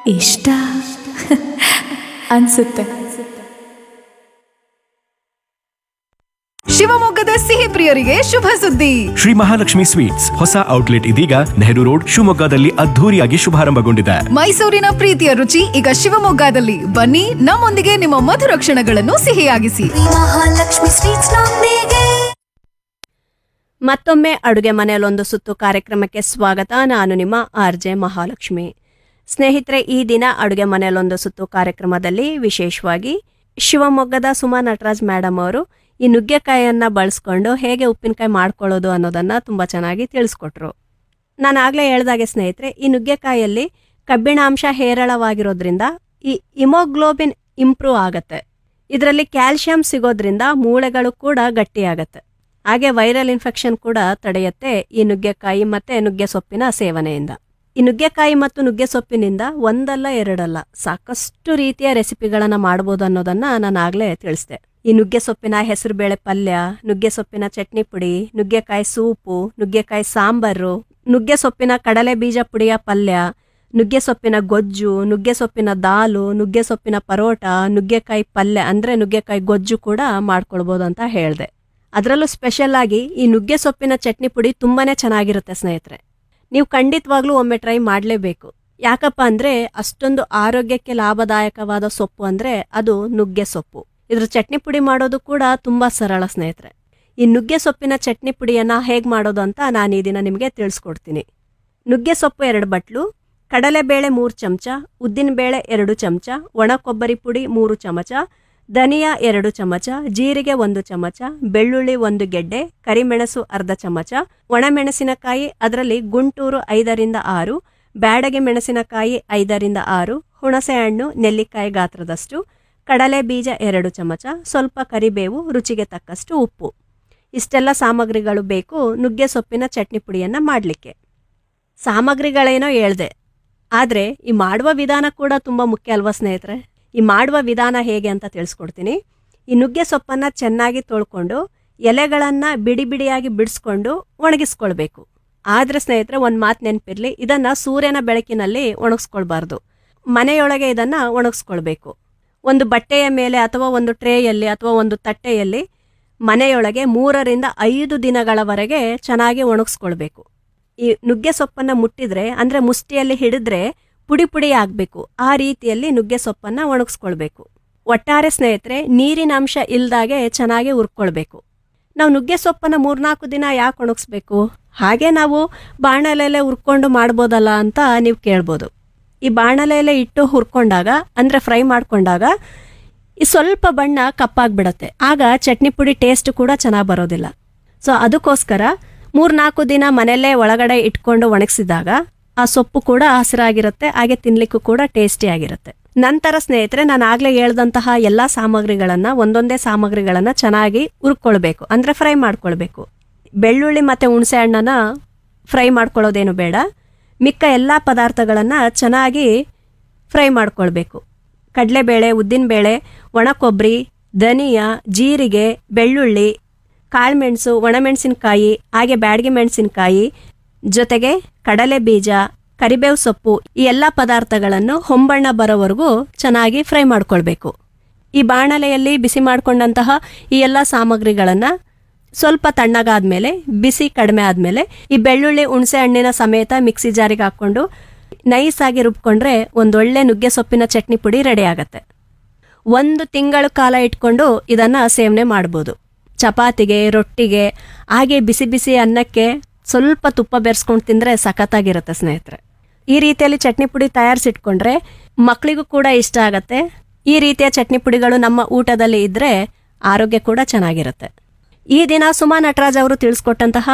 ಇಷ್ಟ ಅನ್ಸುತ್ತೆ ಶಿವಮೊಗ್ಗದ ಸಿಹಿ ಪ್ರಿಯರಿಗೆ ಶುಭ ಸುದ್ದಿ ಶ್ರೀ ಮಹಾಲಕ್ಷ್ಮಿ ಸ್ವೀಟ್ಸ್ ಹೊಸ ಔಟ್ಲೆಟ್ ಇದೀಗ ನೆಹರು ರೋಡ್ ಶಿವಮೊಗ್ಗದಲ್ಲಿ ಅದ್ಧೂರಿಯಾಗಿ ಶುಭಾರಂಭಗೊಂಡಿದೆ ಮೈಸೂರಿನ ಪ್ರೀತಿಯ ರುಚಿ ಈಗ ಶಿವಮೊಗ್ಗದಲ್ಲಿ ಬನ್ನಿ ನಮ್ಮೊಂದಿಗೆ ನಿಮ್ಮ ಮಧುರ ಕ್ಷಣಗಳನ್ನು ಸಿಹಿಯಾಗಿಸಿ ಮಹಾಲಕ್ಷ್ಮಿ ಸ್ವೀಟ್ಸ್ ನೊಂದಿಗೆ ಮತ್ತೊಮ್ಮೆ ಅಡುಗೆ ಮನೆಯಲ್ಲೊಂದು ಸುತ್ತು ಕಾರ್ಯಕ್ರಮಕ್ಕೆ ಸ್ವಾಗತ ನಾನು ನಿಮ್ಮ ಆರ್ ಜೆ ಮಹಾಲಕ್ಷ್ಮಿ ಸ್ನೇಹಿತರೆ ಈ ದಿನ ಅಡುಗೆ ಮನೆಯಲ್ಲೊಂದು ಸುತ್ತು ಕಾರ್ಯಕ್ರಮದಲ್ಲಿ ವಿಶೇಷವಾಗಿ ಶಿವಮೊಗ್ಗದ ಸುಮಾ ನಟರಾಜ್ ಮೇಡಮ್ ಅವರು ಈ ನುಗ್ಗೆಕಾಯಿಯನ್ನ ಬಳಸ್ಕೊಂಡು ಹೇಗೆ ಉಪ್ಪಿನಕಾಯಿ ಮಾಡ್ಕೊಳ್ಳೋದು ಅನ್ನೋದನ್ನ ತುಂಬಾ ಚೆನ್ನಾಗಿ ತಿಳಿಸ್ಕೊಟ್ರು ನಾನು ಆಗ್ಲೇ ಹೇಳ್ದಾಗೆ ಸ್ನೇಹಿತರೆ ಈ ನುಗ್ಗೆಕಾಯಿಯಲ್ಲಿ ಕಬ್ಬಿಣಾಂಶ ಹೇರಳವಾಗಿರೋದ್ರಿಂದ ಈ ಇಮೋಗ್ಲೋಬಿನ್ ಇಂಪ್ರೂವ್ ಆಗತ್ತೆ ಇದರಲ್ಲಿ ಕ್ಯಾಲ್ಸಿಯಂ ಸಿಗೋದ್ರಿಂದ ಮೂಳೆಗಳು ಕೂಡ ಗಟ್ಟಿಯಾಗತ್ತೆ ಹಾಗೆ ವೈರಲ್ ಇನ್ಫೆಕ್ಷನ್ ಕೂಡ ತಡೆಯುತ್ತೆ ಈ ನುಗ್ಗೆಕಾಯಿ ಮತ್ತೆ ನುಗ್ಗೆ ಸೊಪ್ಪಿನ ಸೇವನೆಯಿಂದ ಈ ನುಗ್ಗೆಕಾಯಿ ಮತ್ತು ನುಗ್ಗೆ ಸೊಪ್ಪಿನಿಂದ ಒಂದಲ್ಲ ಎರಡಲ್ಲ ಸಾಕಷ್ಟು ರೀತಿಯ ರೆಸಿಪಿಗಳನ್ನ ಮಾಡ್ಬೋದು ಅನ್ನೋದನ್ನ ನಾನು ಆಗ್ಲೇ ತಿಳಿಸ್ದೆ ಈ ನುಗ್ಗೆ ಸೊಪ್ಪಿನ ಹೆಸರುಬೇಳೆ ಪಲ್ಯ ನುಗ್ಗೆ ಸೊಪ್ಪಿನ ಚಟ್ನಿ ಪುಡಿ ನುಗ್ಗೆಕಾಯಿ ಸೂಪು ನುಗ್ಗೆಕಾಯಿ ಸಾಂಬಾರು ನುಗ್ಗೆ ಸೊಪ್ಪಿನ ಕಡಲೆ ಬೀಜ ಪುಡಿಯ ಪಲ್ಯ ನುಗ್ಗೆ ಸೊಪ್ಪಿನ ಗೊಜ್ಜು ನುಗ್ಗೆ ಸೊಪ್ಪಿನ ದಾಲು ನುಗ್ಗೆ ಸೊಪ್ಪಿನ ಪರೋಟ ನುಗ್ಗೆಕಾಯಿ ಪಲ್ಯ ಅಂದ್ರೆ ನುಗ್ಗೆಕಾಯಿ ಗೊಜ್ಜು ಕೂಡ ಮಾಡ್ಕೊಳ್ಬೋದು ಅಂತ ಹೇಳ್ದೆ ಅದರಲ್ಲೂ ಸ್ಪೆಷಲ್ ಆಗಿ ಈ ನುಗ್ಗೆ ಸೊಪ್ಪಿನ ಚಟ್ನಿ ಪುಡಿ ತುಂಬಾನೇ ಚೆನ್ನಾಗಿರುತ್ತೆ ಸ್ನೇಹಿತರೆ ನೀವು ಖಂಡಿತವಾಗ್ಲೂ ಒಮ್ಮೆ ಟ್ರೈ ಮಾಡಲೇಬೇಕು ಯಾಕಪ್ಪ ಅಂದ್ರೆ ಅಷ್ಟೊಂದು ಆರೋಗ್ಯಕ್ಕೆ ಲಾಭದಾಯಕವಾದ ಸೊಪ್ಪು ಅಂದ್ರೆ ಅದು ನುಗ್ಗೆ ಸೊಪ್ಪು ಇದ್ರ ಚಟ್ನಿ ಪುಡಿ ಮಾಡೋದು ಕೂಡ ತುಂಬಾ ಸರಳ ಸ್ನೇಹಿತರೆ ಈ ನುಗ್ಗೆ ಸೊಪ್ಪಿನ ಚಟ್ನಿ ಪುಡಿಯನ್ನ ಹೇಗ್ ಮಾಡೋದು ಅಂತ ನಾನು ಈ ದಿನ ನಿಮಗೆ ತಿಳಿಸ್ಕೊಡ್ತೀನಿ ನುಗ್ಗೆ ಸೊಪ್ಪು ಎರಡು ಬಟ್ಲು ಕಡಲೆಬೇಳೆ ಮೂರು ಚಮಚ ಉದ್ದಿನಬೇಳೆ ಎರಡು ಚಮಚ ಒಣ ಕೊಬ್ಬರಿ ಪುಡಿ ಮೂರು ಚಮಚ ಧನಿಯಾ ಎರಡು ಚಮಚ ಜೀರಿಗೆ ಒಂದು ಚಮಚ ಬೆಳ್ಳುಳ್ಳಿ ಒಂದು ಗೆಡ್ಡೆ ಕರಿಮೆಣಸು ಅರ್ಧ ಚಮಚ ಒಣಮೆಣಸಿನಕಾಯಿ ಅದರಲ್ಲಿ ಗುಂಟೂರು ಐದರಿಂದ ಆರು ಬ್ಯಾಡಗೆ ಮೆಣಸಿನಕಾಯಿ ಐದರಿಂದ ಆರು ಹುಣಸೆ ಹಣ್ಣು ನೆಲ್ಲಿಕಾಯಿ ಗಾತ್ರದಷ್ಟು ಕಡಲೆ ಬೀಜ ಎರಡು ಚಮಚ ಸ್ವಲ್ಪ ಕರಿಬೇವು ರುಚಿಗೆ ತಕ್ಕಷ್ಟು ಉಪ್ಪು ಇಷ್ಟೆಲ್ಲ ಸಾಮಗ್ರಿಗಳು ಬೇಕು ನುಗ್ಗೆ ಸೊಪ್ಪಿನ ಚಟ್ನಿ ಪುಡಿಯನ್ನ ಮಾಡಲಿಕ್ಕೆ ಸಾಮಗ್ರಿಗಳೇನೋ ಹೇಳ್ದೆ ಆದರೆ ಈ ಮಾಡುವ ವಿಧಾನ ಕೂಡ ತುಂಬ ಮುಖ್ಯ ಅಲ್ವಾ ಸ್ನೇಹಿತರೆ ಈ ಮಾಡುವ ವಿಧಾನ ಹೇಗೆ ಅಂತ ತಿಳಿಸ್ಕೊಡ್ತೀನಿ ಈ ನುಗ್ಗೆ ಸೊಪ್ಪನ್ನು ಚೆನ್ನಾಗಿ ತೊಳ್ಕೊಂಡು ಎಲೆಗಳನ್ನು ಬಿಡಿ ಬಿಡಿಯಾಗಿ ಬಿಡಿಸ್ಕೊಂಡು ಒಣಗಿಸ್ಕೊಳ್ಬೇಕು ಆದರೆ ಸ್ನೇಹಿತರೆ ಒಂದು ಮಾತು ನೆನಪಿರಲಿ ಇದನ್ನು ಸೂರ್ಯನ ಬೆಳಕಿನಲ್ಲಿ ಒಣಗಿಸ್ಕೊಳ್ಬಾರ್ದು ಮನೆಯೊಳಗೆ ಇದನ್ನು ಒಣಗಿಸ್ಕೊಳ್ಬೇಕು ಒಂದು ಬಟ್ಟೆಯ ಮೇಲೆ ಅಥವಾ ಒಂದು ಟ್ರೇಯಲ್ಲಿ ಅಥವಾ ಒಂದು ತಟ್ಟೆಯಲ್ಲಿ ಮನೆಯೊಳಗೆ ಮೂರರಿಂದ ಐದು ದಿನಗಳವರೆಗೆ ಚೆನ್ನಾಗಿ ಒಣಗಿಸ್ಕೊಳ್ಬೇಕು ಈ ನುಗ್ಗೆ ಸೊಪ್ಪನ್ನ ಮುಟ್ಟಿದ್ರೆ ಅಂದ್ರೆ ಮುಷ್ಟಿಯಲ್ಲಿ ಹಿಡಿದ್ರೆ ಪುಡಿ ಪುಡಿ ಆಗ್ಬೇಕು ಆ ರೀತಿಯಲ್ಲಿ ನುಗ್ಗೆ ಸೊಪ್ಪನ್ನ ಒಣಗಿಸ್ಕೊಳ್ಬೇಕು ಒಟ್ಟಾರೆ ಸ್ನೇಹಿತರೆ ನೀರಿನ ಅಂಶ ಇಲ್ದಾಗೆ ಚೆನ್ನಾಗಿ ಹುರ್ಕೊಳ್ಬೇಕು ನಾವು ನುಗ್ಗೆ ಸೊಪ್ಪನ್ನ ಮೂರ್ನಾಲ್ಕು ದಿನ ಯಾಕೆ ಒಣಗಿಸ್ಬೇಕು ಹಾಗೆ ನಾವು ಬಾಣಲೆಲೆ ಹುರ್ಕೊಂಡು ಮಾಡ್ಬೋದಲ್ಲ ಅಂತ ನೀವು ಕೇಳ್ಬೋದು ಈ ಬಾಣಲೆಲೆ ಇಟ್ಟು ಹುರ್ಕೊಂಡಾಗ ಅಂದ್ರೆ ಫ್ರೈ ಮಾಡ್ಕೊಂಡಾಗ ಈ ಸ್ವಲ್ಪ ಬಣ್ಣ ಕಪ್ಪಾಗ್ಬಿಡತ್ತೆ ಆಗ ಚಟ್ನಿ ಪುಡಿ ಟೇಸ್ಟ್ ಕೂಡ ಚೆನ್ನಾಗಿ ಬರೋದಿಲ್ಲ ಸೊ ಅದಕ್ಕೋಸ್ಕರ ಮೂರ್ನಾಲ್ಕು ದಿನ ಮನೆಯಲ್ಲೇ ಒಳಗಡೆ ಇಟ್ಕೊಂಡು ಒಣಗಿಸಿದಾಗ ಆ ಸೊಪ್ಪು ಕೂಡ ಹಸಿರಾಗಿರುತ್ತೆ ಹಾಗೆ ತಿನ್ಲಿಕ್ಕೂ ಕೂಡ ಟೇಸ್ಟಿ ಆಗಿರುತ್ತೆ ನಂತರ ಸ್ನೇಹಿತರೆ ನಾನು ಆಗ್ಲೇ ಹೇಳ್ದಂತಹ ಎಲ್ಲಾ ಸಾಮಗ್ರಿಗಳನ್ನ ಒಂದೊಂದೇ ಸಾಮಗ್ರಿಗಳನ್ನ ಚೆನ್ನಾಗಿ ಹುರ್ಕೊಳ್ಬೇಕು ಅಂದ್ರೆ ಫ್ರೈ ಮಾಡ್ಕೊಳ್ಬೇಕು ಬೆಳ್ಳುಳ್ಳಿ ಮತ್ತೆ ಹುಣಸೆ ಹಣ್ಣನ್ನ ಫ್ರೈ ಮಾಡ್ಕೊಳ್ಳೋದೇನು ಬೇಡ ಮಿಕ್ಕ ಎಲ್ಲ ಪದಾರ್ಥಗಳನ್ನು ಚೆನ್ನಾಗಿ ಫ್ರೈ ಮಾಡ್ಕೊಳ್ಬೇಕು ಕಡಲೆಬೇಳೆ ಉದ್ದಿನಬೇಳೆ ಒಣ ಕೊಬ್ಬರಿ ಧನಿಯಾ ಜೀರಿಗೆ ಬೆಳ್ಳುಳ್ಳಿ ಕಾಳುಮೆಣಸು ಒಣಮೆಣಸಿನಕಾಯಿ ಹಾಗೆ ಬ್ಯಾಡಗೆ ಮೆಣಸಿನಕಾಯಿ ಜೊತೆಗೆ ಕಡಲೆ ಬೀಜ ಕರಿಬೇವು ಸೊಪ್ಪು ಈ ಎಲ್ಲ ಪದಾರ್ಥಗಳನ್ನು ಹೊಂಬಣ್ಣ ಬರೋವರೆಗೂ ಚೆನ್ನಾಗಿ ಫ್ರೈ ಮಾಡ್ಕೊಳ್ಬೇಕು ಈ ಬಾಣಲೆಯಲ್ಲಿ ಬಿಸಿ ಮಾಡ್ಕೊಂಡಂತಹ ಈ ಎಲ್ಲ ಸಾಮಗ್ರಿಗಳನ್ನು ಸ್ವಲ್ಪ ತಣ್ಣಗಾದ್ಮೇಲೆ ಬಿಸಿ ಕಡಿಮೆ ಆದ್ಮೇಲೆ ಈ ಬೆಳ್ಳುಳ್ಳಿ ಹುಣಸೆ ಹಣ್ಣಿನ ಸಮೇತ ಮಿಕ್ಸಿ ಜಾರಿಗೆ ಹಾಕೊಂಡು ನೈಸ್ ಆಗಿ ರುಬ್ಕೊಂಡ್ರೆ ಒಂದೊಳ್ಳೆ ನುಗ್ಗೆ ಸೊಪ್ಪಿನ ಚಟ್ನಿ ಪುಡಿ ರೆಡಿ ಆಗತ್ತೆ ಒಂದು ತಿಂಗಳ ಕಾಲ ಇಟ್ಕೊಂಡು ಇದನ್ನ ಸೇವನೆ ಮಾಡ್ಬೋದು ಚಪಾತಿಗೆ ರೊಟ್ಟಿಗೆ ಹಾಗೆ ಬಿಸಿ ಬಿಸಿ ಅನ್ನಕ್ಕೆ ಸ್ವಲ್ಪ ತುಪ್ಪ ಬೆರೆಸ್ಕೊಂಡು ತಿಂದ್ರೆ ಸಖತ್ತಾಗಿರುತ್ತೆ ಸ್ನೇಹಿತರೆ ಈ ರೀತಿಯಲ್ಲಿ ಚಟ್ನಿ ಪುಡಿ ತಯಾರಿಸಿಟ್ಕೊಂಡ್ರೆ ಮಕ್ಕಳಿಗೂ ಕೂಡ ಇಷ್ಟ ಆಗತ್ತೆ ಈ ರೀತಿಯ ಚಟ್ನಿ ಪುಡಿಗಳು ನಮ್ಮ ಊಟದಲ್ಲಿ ಇದ್ರೆ ಆರೋಗ್ಯ ಕೂಡ ಚೆನ್ನಾಗಿರುತ್ತೆ ಈ ದಿನ ಸುಮಾ ನಟರಾಜ್ ಅವರು ತಿಳಿಸ್ಕೊಟ್ಟಂತಹ